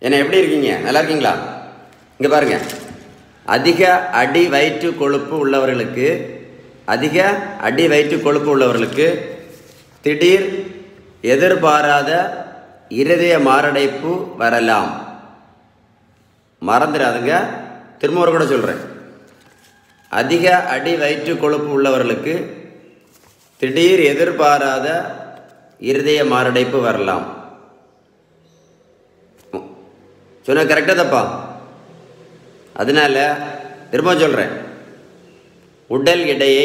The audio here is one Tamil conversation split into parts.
என்ன எப்படி இருக்கீங்க நல்லா இருக்கீங்களா இங்கே பாருங்க அதிக அடி வயிற்று கொழுப்பு உள்ளவர்களுக்கு அதிக அடி வயிற்று கொழுப்பு உள்ளவர்களுக்கு திடீர் எதிர்பாராத இருதய மாரடைப்பு வரலாம் மறந்துடாதுங்க திரும்ப ஒரு கூட சொல்கிறேன் அதிக அடி வயிற்று கொழுப்பு உள்ளவர்களுக்கு திடீர் எதிர்பாராத இருதய மாரடைப்பு வரலாம் சொன்ன கரெக்டாக தப்பா அதனால திரும்ப சொல்கிறேன் உடல் எடையை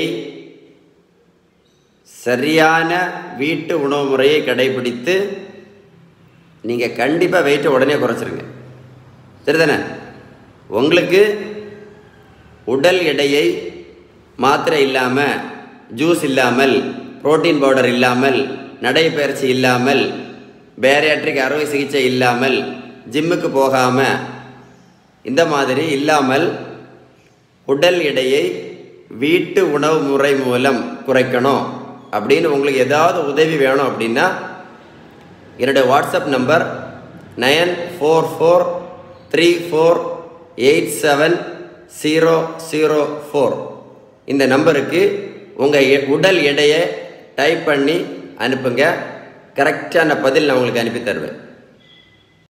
சரியான வீட்டு உணவு முறையை கடைபிடித்து நீங்கள் கண்டிப்பாக வெயிட்டை உடனே குறைச்சிருங்க சரிதானே உங்களுக்கு உடல் எடையை மாத்திரை இல்லாமல் ஜூஸ் இல்லாமல் புரோட்டீன் பவுடர் இல்லாமல் நடைப்பயிற்சி இல்லாமல் பேரியாட்ரிக் அறுவை சிகிச்சை இல்லாமல் ஜிம்முக்கு போகாமல் இந்த மாதிரி இல்லாமல் உடல் எடையை வீட்டு உணவு முறை மூலம் குறைக்கணும் அப்படின்னு உங்களுக்கு ஏதாவது உதவி வேணும் அப்படின்னா என்னுடைய WhatsApp number nine four four three four eight seven zero zero four இந்த நம்பருக்கு உங்கள் உடல் எடையை டைப் பண்ணி அனுப்புங்க கரெக்டான பதில் நான் உங்களுக்கு அனுப்பி தருவேன்